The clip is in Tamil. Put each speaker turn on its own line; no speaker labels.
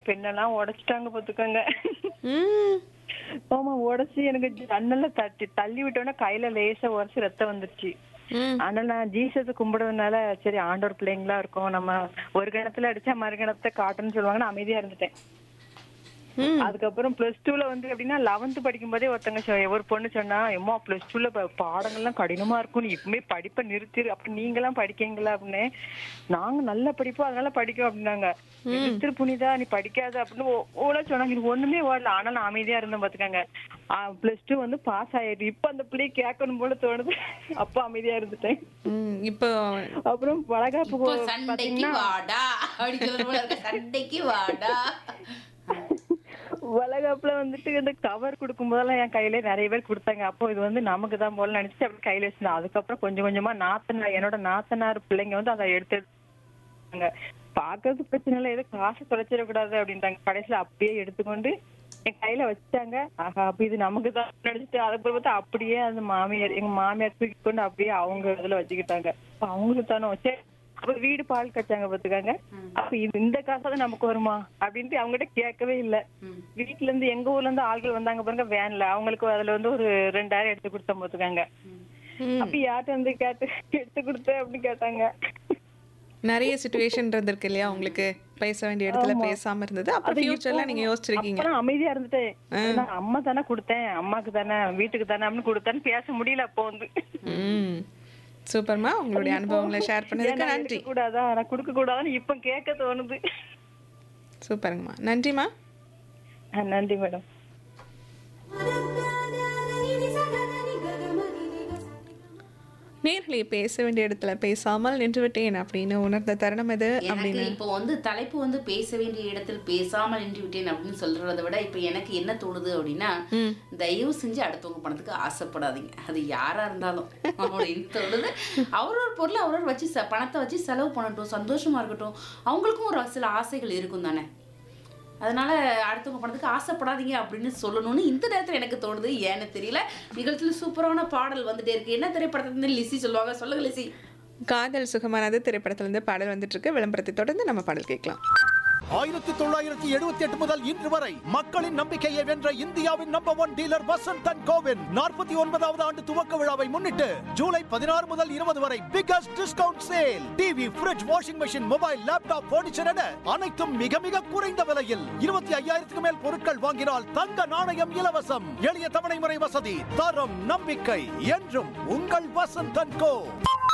பெண்ணெல்லாம் உடைச்சிட்டாங்க பாத்துக்கோங்க
ம்
ஆமா உடைச்சு எனக்கு ஜன்னல்ல தட்டி தள்ளி விட்டோன்னே கையில லேசா உரைச்சு ரத்தம் வந்துருச்சு
ம்
ஆனா நான் ஜீசஸ் கும்பிடுறதுனால சரி ஆண்டவர் பிள்ளைங்களா இருக்கோம் நம்ம ஒரு கணத்துல அடிச்சா மறு கணத்தை காட்டுன்னு சொல்லுவாங்க நான் அமைதியா இருந்துட்டேன்
ம்
அதுக்கப்புறம் பிளஸ் டூல வந்து எப்படின்னா லெவன்த் படிக்கும் போதே ஒருத்தங்க சொ- ஒரு பொண்ணு சொன்னா எம்மா பிளஸ் டூல பாடங்கள்லாம் கடினமா இருக்கும் நீ இப்பவுமே படிப்பை நிறுத்திரு அப்ப நீங்களாம் படிக்கீங்களா அப்படின்னு நாங்க நல்லா படிப்போம் அதனால படிக்கும் அப்படின்னாங்க நிறுத்திரு புனிதா நீ படிக்காத அப்படின்னு ஓல சொன்னாங்க இது ஒண்ணுமே ஓடல ஆனா நான் அமைதியா இருந்தேன் பாத்துக்கங்க பிளஸ் டூ வந்து பாஸ் ஆயிடுது இப்ப அந்த பிள்ளைய கேட்கணும் போல தோணுது அப்ப அமைதியா இருந்துட்டேன்
ம் இப்போ
அப்புறம் வளகாப்பு
இப்போ
கோ-
சண்டைக்கு
பாத்தீங்கன்னா
வாடா அப்படி சொல்றது போல இருக்கு சண்டைக்கு வாடா
வளகாப்புல வந்துட்டு இந்த கவர் கொடுக்கும் போதெல்லாம் என் கையில நிறைய பேர் கொடுத்தாங்க அப்போ இது வந்து நமக்கு தான் போல நினைச்சு அப்படி கையில வச்சிருந்தேன் அதுக்கப்புறம் கொஞ்சம் கொஞ்சமா நாத்தனார் என்னோட நாத்தனார் பிள்ளைங்க வந்து அதை எடுத்து எடுத்தாங்க பாக்குறது பிரச்சனை இல்லை ஏதோ காசு தொலைச்சிடக்கூடாது அப்படின்ட்டாங்க கடைசியில அப்படியே எடுத்துக்கொண்டு என் கையில வச்சாங்க ஆஹா அப்ப இது நமக்கு தான் நினைச்சிட்டு அதுக்கப்புறம் பார்த்தா அப்படியே அந்த மாமியார் எங்க மாமியார் தூக்கி கொண்டு அப்படியே அவங்க இதுல வச்சுக்கிட்டாங்க அப்ப அவங்களுக்கு தானே வச்சு அப்ப வீடு பால் கச்சாங்க பாத்துக்காங்க அப்ப இது இந்த காசு தான் நமக்கு வருமா அப்படின்ட்டு அவங்ககிட்ட கேட்கவே இல்ல வீட்டுல இருந்து எங்க ஊர்ல இருந்து ஆள்கள் வந்தாங்க பாருங்க வேன்ல அவங்களுக்கு அதுல வந்து ஒரு ரெண்டாயிரம் எடுத்து கொடுத்தோம் பாத்துக்காங்க
ம்
அப்ப யார்கிட்ட வந்து கேட்டு எடுத்து கொடுத்த அப்படின்னு கேட்டாங்க
நிறைய சுச்சுவேஷன் இருந்திருக்கு இல்லையா உங்களுக்கு பேச வேண்டிய இடத்துல பேசாம இருந்தது அப்புறம்
அது
ஃபியூச்சர்ல
இப்போ-
நீங்க யோசிச்சிருக்கீங்க
அப்ப நான் அமைதியா இருந்துட்டேன் ஏன்னா அம்மா தானே கொடுத்தேன் அம்மாக்கு தானே வீட்டுக்கு தானே அப்படின்னு கொடுத்தேன்னு பேச முடியல அப்போ வந்து
ம் சூப்பர்மா உங்களுடைய அனுபவங்களை ஷேர் பண்ணதுக்கு
ஏன்னா
நன்றி
எடுக்க கூடாதா நான் கொடுக்க கூடாதான்னு இப்ப கேட்க தோணுது
சூப்பருங்கம்மா நன்றிம்மா
ஆ, நன்றி மேடம்
நேர்களை பேச வேண்டிய இடத்துல பேசாமல் நின்று விட்டேன் அப்படின்னு உணர்ந்த தருணம் இது
எனக்கு
அப்படின்னு
இப்போ வந்து தலைப்பு வந்து பேச வேண்டிய இடத்தில் பேசாமல் நின்று விட்டேன் அப்படின்னு சொல்றதை விட இப்போ எனக்கு என்ன தோணுது அப்படின்னா
ம்.
தயவு செஞ்சு அடுத்தவங்க பணத்துக்கு ஆசைப்படாதீங்க அது யாரா இருந்தாலும் அப்படின்னு தோணுது அவரவர் பொருளை அவரவர் வச்சு ச- பணத்தை வச்சு செலவு பண்ணட்டும் சந்தோஷமா இருக்கட்டும் அவங்களுக்கும் ஒரு சில ஆசைகள் இருக்கும் தானே அதனால அடுத்தவங்க பணத்துக்கு ஆசைப்படாதீங்க அப்படின்னு சொல்லணும்னு இந்த நேரத்தில் எனக்கு தோணுது ஏன்னு தெரியல நிகழ்ச்சியில் சூப்பரான பாடல் வந்துட்டே இருக்கு என்ன திரைப்படத்துல லிசி சொல்லுவாங்க சொல்லுங்க லிசி
காதல் சுகமானது திரைப்படத்திலிருந்து பாடல் வந்துட்டு இருக்கு விளம்பரத்தை தொடர்ந்து நம்ம பாடல் கேட்கலாம்
ஆயிரத்தி தொள்ளாயிரத்தி எழுபத்தி எட்டு முதல் இன்று வரை மக்களின் நம்பிக்கையை வென்ற இந்தியாவின் number one dealer Vasanth and கோவின் நாற்பத்தி ஒன்பதாவது ஆண்டு துவக்க விழாவை முன்னிட்டு ஜூலை பதினாறு முதல் இருபது வரை biggest discount sale TV fridge washing machine mobile laptop furniture என அனைத்தும் மிக மிக குறைந்த விலையில் இருபத்தி ஐயாயிரத்துக்கு மேல் பொருட்கள் வாங்கினால் தங்க நாணயம் இலவசம் எளிய தவணை முறை வசதி தரம் நம்பிக்கை என்றும் உங்கள் வசந்த் அண்ட் கோ